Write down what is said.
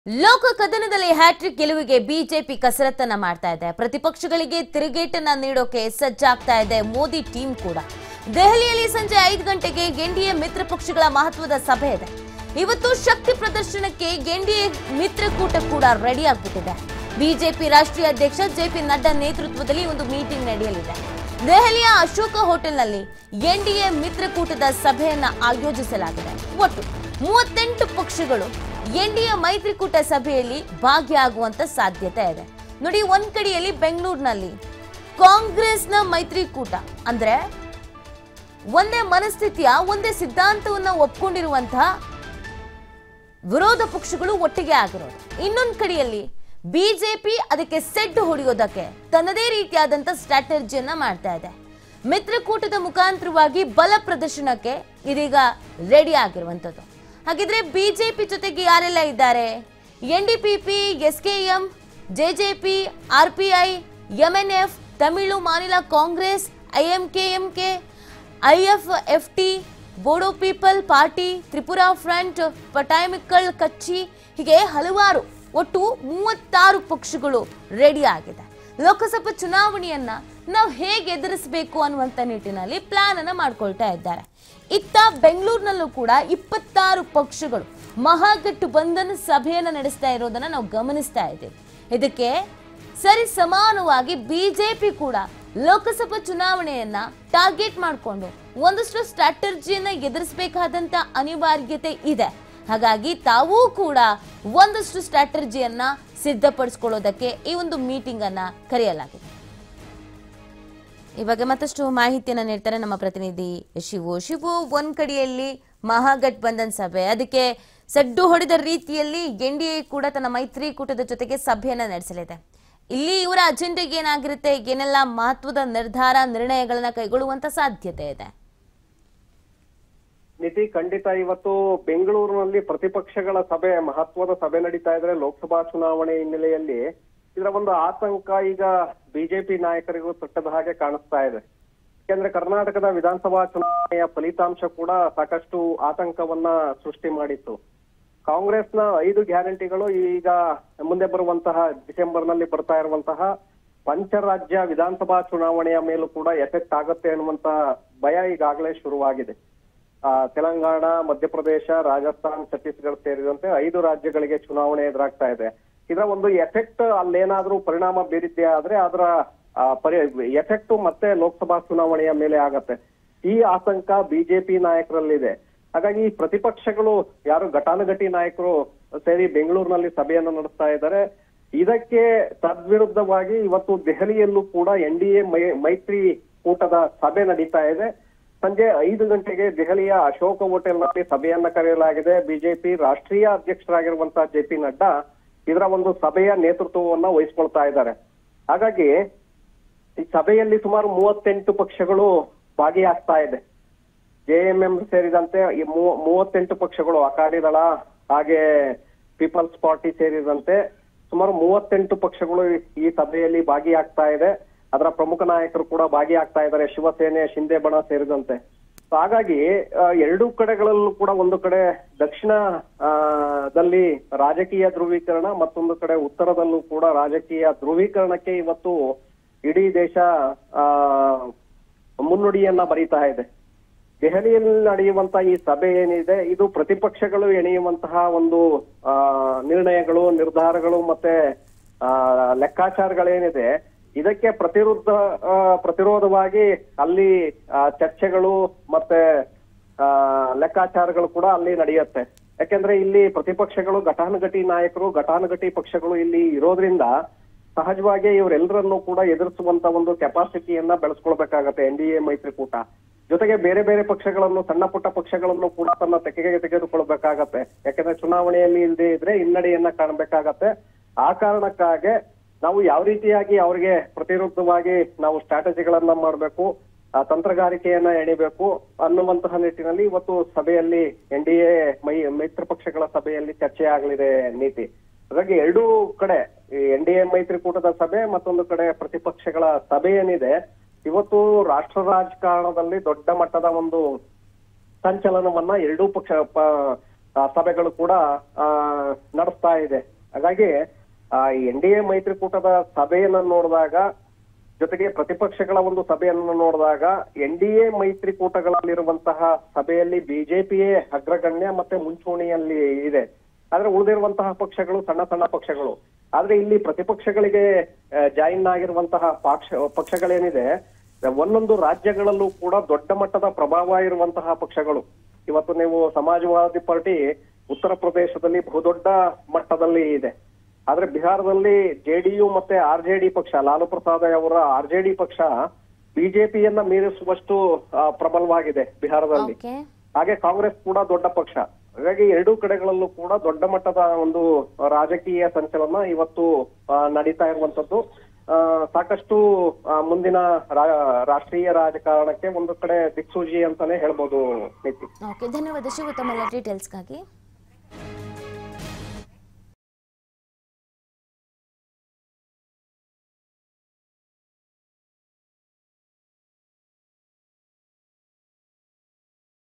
ಲೋಕ ಕದನದಲ್ಲಿ ಹ್ಯಾಟ್ರಿಕ್ ಗೆಲುವಿಗೆ ಬಿಜೆಪಿ ಕಸರತ್ತನ್ನ ಮಾಡ್ತಾ ಇದೆ ಪ್ರತಿಪಕ್ಷಗಳಿಗೆ ತಿರುಗೇಟನ್ನ ನೀಡೋಕೆ ಸಜ್ಜಾಗ್ತಾ ಇದೆ ಮೋದಿ ಟೀಮ್ ಕೂಡ ದೆಹಲಿಯಲ್ಲಿ ಸಂಜೆ ಐದು ಗಂಟೆಗೆ ಎನ್ಡಿಎ ಮಿತ್ರ ಪಕ್ಷಗಳ ಮಹತ್ವದ ಸಭೆ ಇದೆ ಇವತ್ತು ಶಕ್ತಿ ಪ್ರದರ್ಶನಕ್ಕೆ ಎನ್ಡಿಎ ಮಿತ್ರಕೂಟ ಕೂಡ ರೆಡಿ ಆಗ್ಬಿಟ್ಟಿದೆ ಬಿಜೆಪಿ ರಾಷ್ಟ್ರೀಯ ಅಧ್ಯಕ್ಷ ಜೆಪಿ ನಡ್ಡಾ ನೇತೃತ್ವದಲ್ಲಿ ಒಂದು ಮೀಟಿಂಗ್ ನಡೆಯಲಿದೆ ದೆಹಲಿಯ ಅಶೋಕ ಹೋಟೆಲ್ನಲ್ಲಿ ಎನ್ಡಿಎ ಮಿತ್ರಕೂಟದ ಸಭೆಯನ್ನ ಆಯೋಜಿಸಲಾಗಿದೆ ಒಟ್ಟು ಮೂವತ್ತೆಂಟು ಪಕ್ಷಗಳು ಎನ್ಡಿಎ ಮೈತ್ರಿಕೂಟ ಸಭೆಯಲ್ಲಿ ಭಾಗಿಯಾಗುವಂತ ಸಾಧ್ಯತೆ ಇದೆ ನೋಡಿ ಒಂದ್ ಕಡೆಯಲ್ಲಿ ಬೆಂಗಳೂರಿನಲ್ಲಿ ಕಾಂಗ್ರೆಸ್ನ ಮೈತ್ರಿಕೂಟ ಅಂದ್ರೆ ಒಂದೇ ಮನಸ್ಥಿತಿಯ ಒಂದೇ ಸಿದ್ಧಾಂತವನ್ನ ಒಪ್ಕೊಂಡಿರುವಂತಹ ವಿರೋಧ ಪಕ್ಷಗಳು ಒಟ್ಟಿಗೆ ಆಗಿರೋದು ಇನ್ನೊಂದು ಕಡೆಯಲ್ಲಿ ಬಿಜೆಪಿ ಅದಕ್ಕೆ ಸೆಡ್ ಹೊಡೆಯೋದಕ್ಕೆ ತನ್ನದೇ ರೀತಿಯಾದಂತ ಸ್ಟ್ರಾಟಜಿಯನ್ನ ಮಾಡ್ತಾ ಇದೆ ಮಿತ್ರಕೂಟದ ಮುಖಾಂತರವಾಗಿ ಬಲ ಪ್ರದರ್ಶನಕ್ಕೆ ಇದೀಗ ರೆಡಿ ಆಗಿರುವಂತದ್ದು ಹಾಗಿದ್ರೆ ಬಿಜೆಪಿ ಜೊತೆಗೆ ಯಾರೆಲ್ಲ ಇದ್ದಾರೆ N D P P S K M JJP R P I MNF Tamil Maanila Congress IMKMK IFFT Bodo people party Tripura front ಪಟಾಯಮಿಕಲ್ ಕಚ್ಚಿ ಹೀಗೆ ಹಲವಾರು ಒಟ್ಟು ಮೂವತ್ತಾರು ಪಕ್ಷಗಳು ರೆಡಿ ಆಗಿದೆ ಲೋಕಸಭಾ ಚುನಾವಣೆಯನ್ನ ನಾವು ಹೇಗೆ ಎದುರಿಸಬೇಕು ಅನ್ನುವಂತ ನಿಟ್ಟಿನಲ್ಲಿ ಪ್ಲಾನ್ ಅನ್ನ ಮಾಡ್ಕೊಳ್ತಾ ಇದ್ದಾರೆ ಇತ್ತ ಬೆಂಗಳೂರಿನಲ್ಲೂ ಕೂಡ ಇಪ್ಪತ್ತಾರು ಪಕ್ಷಗಳು ಮಹಾಗಠಬಂಧನ್ ಸಭೆಯನ್ನ ನಡೆಸ್ತಾ ಇರೋದನ್ನ ನಾವು ಗಮನಿಸ್ತಾ ಇದ್ದೇವೆ ಇದಕ್ಕೆ ಸರಿ ಸಮಾನವಾಗಿ ಬಿಜೆಪಿ ಕೂಡ ಲೋಕಸಭಾ ಚುನಾವಣೆಯನ್ನ ಟಾರ್ಗೆಟ್ ಮಾಡಿಕೊಂಡು ಒಂದಷ್ಟು ಸ್ಟ್ರಾಟಜಿಯನ್ನ ಎದುರಿಸಬೇಕಾದಂತ ಅನಿವಾರ್ಯತೆ ಇದೆ ಹಾಗಾಗಿ ತಾವೂ ಕೂಡ ಒಂದಷ್ಟು ಸ್ಟ್ರಾಟಜಿಯನ್ನ ಸಿದ್ಧಪಡಿಸ್ಕೊಳ್ಳೋದಕ್ಕೆ ಈ ಒಂದು ಮೀಟಿಂಗ್ ಅನ್ನ ಕರೆಯಲಾಗಿದೆ ಈ ಬಗ್ಗೆ ಮತ್ತಷ್ಟು ಮಾಹಿತಿಯನ್ನ ನೀಡ್ತಾರೆ ನಮ್ಮ ಪ್ರತಿನಿಧಿ ಶಿವು ಶಿವು ಒಂದ್ ಕಡೆಯಲ್ಲಿ ಮಹಾಗಠಬಂಧನ್ ಸಭೆ ಅದಕ್ಕೆ ಸಡ್ಡು ಹೊಡೆದ ರೀತಿಯಲ್ಲಿ ಎನ್ ಡಿ ಎ ಕೂಡ ತನ್ನ ಮೈತ್ರಿಕೂಟದ ಜೊತೆಗೆ ಸಭೆಯನ್ನ ನಡೆಸಲಿದೆ ಇಲ್ಲಿ ಇವರ ಅಜೆಂಡೆಗೆ ಏನಾಗಿರುತ್ತೆ ಏನೆಲ್ಲ ಮಹತ್ವದ ನಿರ್ಧಾರ ನಿರ್ಣಯಗಳನ್ನ ಕೈಗೊಳ್ಳುವಂತ ಸಾಧ್ಯತೆ ಇದೆ ನಿಧಿ ಖಂಡಿತ ಇವತ್ತು ಬೆಂಗಳೂರಿನಲ್ಲಿ ಪ್ರತಿಪಕ್ಷಗಳ ಸಭೆ ಮಹತ್ವದ ಸಭೆ ನಡೀತಾ ಇದ್ರೆ ಲೋಕಸಭಾ ಚುನಾವಣೆ ಹಿನ್ನೆಲೆಯಲ್ಲಿ ಇದರ ಒಂದು ಆತಂಕ ಈಗ ಬಿಜೆಪಿ ನಾಯಕರಿಗೂ ತಟ್ಟದ ಹಾಗೆ ಕಾಣಿಸ್ತಾ ಇದೆ ಯಾಕೆಂದ್ರೆ ಕರ್ನಾಟಕದ ವಿಧಾನಸಭಾ ಚುನಾವಣೆಯ ಫಲಿತಾಂಶ ಕೂಡ ಸಾಕಷ್ಟು ಆತಂಕವನ್ನ ಸೃಷ್ಟಿ ಮಾಡಿತ್ತು ಕಾಂಗ್ರೆಸ್ನ ಐದು ಗ್ಯಾರಂಟಿಗಳು ಈಗ ಮುಂದೆ ಬರುವಂತಹ ಡಿಸೆಂಬರ್ ನಲ್ಲಿ ಬರ್ತಾ ಇರುವಂತಹ ಪಂಚರಾಜ್ಯ ವಿಧಾನಸಭಾ ಚುನಾವಣೆಯ ಮೇಲೂ ಕೂಡ ಎಫೆಕ್ಟ್ ಆಗುತ್ತೆ ಅನ್ನುವಂತ ಭಯ ಈಗಾಗಲೇ ಶುರುವಾಗಿದೆ ಆ, ತೆಲಂಗಾಣ ಮಧ್ಯಪ್ರದೇಶ ರಾಜಸ್ಥಾನ್ ಛತ್ತೀಸ್ಗಢ ಸೇರಿದಂತೆ ಐದು ರಾಜ್ಯಗಳಿಗೆ ಚುನಾವಣೆ ಎದುರಾಗ್ತಾ ಇದೆ ಇದರ ಒಂದು ಎಫೆಕ್ಟ್ ಅಲ್ಲೇನಾದ್ರೂ ಪರಿಣಾಮ ಬೀರಿದ್ದೆ ಆದ್ರೆ ಅದರ ಆ, ಪರಿ ಎಫೆಕ್ಟ್ ಮತ್ತೆ ಲೋಕಸಭಾ ಚುನಾವಣೆಯ ಮೇಲೆ ಆಗತ್ತೆ ಈ ಆತಂಕ ಬಿಜೆಪಿ ನಾಯಕರಲ್ಲಿದೆ ಹಾಗಾಗಿ ಈ ಪ್ರತಿಪಕ್ಷಗಳು ಯಾರು ಘಟಾನುಘಟಿ ನಾಯಕರು ಸೇರಿ ಬೆಂಗಳೂರಿನಲ್ಲಿ ಸಭೆಯನ್ನು ನಡೆಸ್ತಾ ಇದ್ದಾರೆ ಇದಕ್ಕೆ ತದ್ವಿರುದ್ಧವಾಗಿ ಇವತ್ತು ದೆಹಲಿಯಲ್ಲೂ ಕೂಡ ಎನ್ ಡಿ ಎ ಮೈತ್ರಿ ಕೂಟದ ಸಭೆ ನಡೀತಾ ಇದೆ ಸಂಜೆ ಐದು ಗಂಟೆಗೆ ದೆಹಲಿಯ ಅಶೋಕ ಹೋಟೆಲ್ನಲ್ಲಿ ಸಭೆಯನ್ನ ಕರೆಯಲಾಗಿದೆ ಬಿಜೆಪಿ ರಾಷ್ಟ್ರೀಯ ಅಧ್ಯಕ್ಷರಾಗಿರುವಂತಹ ಜೆ ಪಿ ನಡ್ಡಾ ಇದರ ಒಂದು ಸಭೆಯ ನೇತೃತ್ವವನ್ನ ವಹಿಸ್ಕೊಳ್ತಾ ಇದ್ದಾರೆ ಹಾಗಾಗಿ ಈ ಸಭೆಯಲ್ಲಿ ಸುಮಾರು ಮೂವತ್ತೆಂಟು ಪಕ್ಷಗಳು ಭಾಗಿಯಾಗ್ತಾ ಇದೆ ಜೆಎಂಎಂ ಸೇರಿದಂತೆ ಈ ಮೂವ- ಮೂವತ್ತೆಂಟು ಪಕ್ಷಗಳು ಅಕಾಲಿ ದಳ ಹಾಗೆ ಪೀಪಲ್ಸ್ ಪಾರ್ಟಿ ಸೇರಿದಂತೆ ಸುಮಾರು ಮೂವತ್ತೆಂಟು ಪಕ್ಷಗಳು ಈ- ಈ ಸಭೆಯಲ್ಲಿ ಭಾಗಿಯಾಗ್ತಾ ಇದೆ ಅದರ ಪ್ರಮುಖ ನಾಯಕರು ಕೂಡ ಭಾಗಿಯಾಗ್ತಾ ಇದ್ದಾರೆ ಶಿವಸೇನೆ ಶಿಂದೆ ಬಣ ಸೇರಿದಂತೆ So ಹಾಗಾಗಿ ಆ, ಎರಡೂ ಕಡೆಗಳಲ್ಲೂ ಕೂಡ ಒಂದು ಕಡೆ ದಕ್ಷಿಣ ಆ, ದಲ್ಲಿ ರಾಜಕೀಯ ಧ್ರುವೀಕರಣ ಮತ್ತೊಂದು ಕಡೆ ಉತ್ತರದಲ್ಲೂ ಕೂಡ ರಾಜಕೀಯ ಧ್ರುವೀಕರಣಕ್ಕೆ ಇವತ್ತು ಇಡೀ ದೇಶ ಆ ಮುನ್ನುಡಿಯನ್ನ ಬರೀತಾ ಇದೆ ದೆಹಲಿಯಲ್ಲಿ ನಡೆಯುವಂತ ಈ ಸಭೆ ಏನಿದೆ ಇದು ಪ್ರತಿಪಕ್ಷಗಳು ಎಣೆಯುವಂತಹ ಒಂದು ಆ ನಿರ್ಣಯಗಳು ನಿರ್ಧಾರಗಳು ಮತ್ತೆ ಆ ಲೆಕ್ಕಾಚಾರಗಳೇನಿದೆ ಇದಕ್ಕೆ ಪ್ರತಿರುದ್ಧ ಆ, ಪ್ರತಿರೋಧವಾಗಿ ಅಲ್ಲಿ ಆ, ಚರ್ಚೆಗಳು ಮತ್ತೆ ಆ ಲೆಕ್ಕಾಚಾರಗಳು ಕೂಡ ಅಲ್ಲಿ ನಡೆಯುತ್ತೆ ಯಾಕೆಂದ್ರೆ ಇಲ್ಲಿ ಪ್ರತಿಪಕ್ಷಗಳು ಘಟಾನುಘಟಿ ನಾಯಕರು ಘಟಾನುಘಟಿ ಪಕ್ಷಗಳು ಇಲ್ಲಿ ಇರೋದ್ರಿಂದ ಸಹಜವಾಗಿ ಇವರೆಲ್ಲರನ್ನೂ ಕೂಡ ಎದುರಿಸುವಂತ ಒಂದು ಕೆಪಾಸಿಟಿಯನ್ನ ಬೆಳೆಸ್ಕೊಳ್ಬೇಕಾಗತ್ತೆ ಎನ್ ಡಿ ಎ ಮೈತ್ರಿಕೂಟ ಜೊತೆಗೆ ಬೇರೆ ಬೇರೆ ಪಕ್ಷಗಳನ್ನು ಸಣ್ಣ ಪುಟ್ಟ ಪಕ್ಷಗಳನ್ನು ಕೂಡ ತನ್ನ ತೆಕೆಗೆ ತೆಗೆದುಕೊಳ್ಬೇಕಾಗತ್ತೆ ಯಾಕಂದ್ರೆ ಚುನಾವಣೆಯಲ್ಲಿ ಇಲ್ಲದೆ ಇದ್ರೆ ಹಿನ್ನಡೆಯನ್ನ ಕಾಣಬೇಕಾಗತ್ತೆ ಆ ಕಾರಣಕ್ಕಾಗಿ ನಾವು ಯಾವ ರೀತಿಯಾಗಿ ಅವರಿಗೆ ಪ್ರತಿರೋಧವಾಗಿ ನಾವು ಸ್ಟ್ರಾಟಜಿಗಳನ್ನ ಮಾಡಬೇಕು ಆ ತಂತ್ರಗಾರಿಕೆಯನ್ನ ಎಣಿಬೇಕು ಅನ್ನುವಂತಹ ನಿಟ್ಟಿನಲ್ಲಿ ಇವತ್ತು ಸಭೆಯಲ್ಲಿ ಎನ್ ಡಿ ಎ ಮೈ ಮೈತ್ರ ಪಕ್ಷಗಳ ಸಭೆಯಲ್ಲಿ ಚರ್ಚೆ ಆಗಲಿದೆ ನೀತಿ ಹಾಗಾಗಿ ಎರಡೂ ಕಡೆ ಎನ್ ಡಿ ಎ ಮೈತ್ರಿಕೂಟದ ಸಭೆ ಮತ್ತೊಂದು ಕಡೆ ಪ್ರತಿಪಕ್ಷಗಳ ಸಭೆ ಏನಿದೆ ಇವತ್ತು ರಾಷ್ಟ್ರ ರಾಜಕಾರಣದಲ್ಲಿ ದೊಡ್ಡ ಮಟ್ಟದ ಒಂದು ಸಂಚಲನವನ್ನ ಎರಡೂ ಪಕ್ಷ ಪ- ಆ, ಸಭೆಗಳು ಕೂಡ ಆ, ನಡೆಸ್ತಾ ಇದೆ ಹಾಗಾಗಿ ಎನ್ ಡಿ ಎ ಮೈತ್ರಿಕೂಟದ ಸಭೆಯನ್ನ ನೋಡಿದಾಗ ಜೊತೆಗೆ ಪ್ರತಿಪಕ್ಷಗಳ ಒಂದು ಸಭೆಯನ್ನು ನೋಡಿದಾಗ ಎನ್ ಡಿ ಎ ಮೈತ್ರಿಕೂಟಗಳಲ್ಲಿರುವಂತಹ ಸಭೆಯಲ್ಲಿ ಬಿಜೆಪಿಯೇ ಅಗ್ರಗಣ್ಯ ಮತ್ತೆ ಮುಂಚೂಣಿಯಲ್ಲಿ ಇದೆ ಆದ್ರೆ ಉಳಿದಿರುವಂತಹ ಪಕ್ಷಗಳು ಸಣ್ಣ ಸಣ್ಣ ಪಕ್ಷಗಳು ಆದ್ರೆ ಇಲ್ಲಿ ಪ್ರತಿಪಕ್ಷಗಳಿಗೆ ಜಾಯಿನ್ ಆಗಿರುವಂತಹ ಪಕ್ಷ ಪಕ್ಷಗಳೇನಿದೆ ಒಂದೊಂದು ರಾಜ್ಯಗಳಲ್ಲೂ ಕೂಡ ದೊಡ್ಡ ಮಟ್ಟದ ಪ್ರಭಾವ ಇರುವಂತಹ ಪಕ್ಷಗಳು ಇವತ್ತು ನೀವು ಸಮಾಜವಾದಿ ಪಾರ್ಟಿ ಉತ್ತರ ಪ್ರದೇಶದಲ್ಲಿ ಬಹುದೊಡ್ಡ ಮಟ್ಟದಲ್ಲಿ ಇದೆ ಆದ್ರೆ ಬಿಹಾರದಲ್ಲಿ ಜೆಡಿಯು ಮತ್ತೆ ಆರ್ ಜೆ ಡಿ ಪಕ್ಷ ಲಾಲು ಪ್ರಸಾದ್ ಅವರ ಆರ್ ಜೆ ಡಿ ಪಕ್ಷ ಬಿಜೆಪಿಯನ್ನ ಮೀರಿಸುವಷ್ಟು ಆ, ಪ್ರಬಲವಾಗಿದೆ ಬಿಹಾರದಲ್ಲಿ ಓಕೆ ಹಾಗೆ ಕಾಂಗ್ರೆಸ್ ಕೂಡ ದೊಡ್ಡ ಪಕ್ಷ ಹಾಗಾಗಿ ಎರಡೂ ಕಡೆಗಳಲ್ಲೂ ಕೂಡ ದೊಡ್ಡ ಮಟ್ಟದ ಒಂದು ರಾಜಕೀಯ ಸಂಚಲನ ಇವತ್ತು ಆ, ನಡೀತಾ ಇರುವಂತದ್ದು ಆ, ಸಾಕಷ್ಟು ಆ, ಮುಂದಿನ ರಾ- ರಾಷ್ಟ್ರೀಯ ರಾಜಕಾರಣಕ್ಕೆ ಒಂದು ಕಡೆ ದಿಕ್ಸೂಚಿ ಅಂತಾನೆ ಹೇಳ್ಬೋದು ನೀತಿ ಓಕೆ ಧನ್ಯವಾದ ಶಿವ ತಮ್ಮೆಲ್ಲ ಡೀಟೇಲ್ಸ್ಗಾಗಿ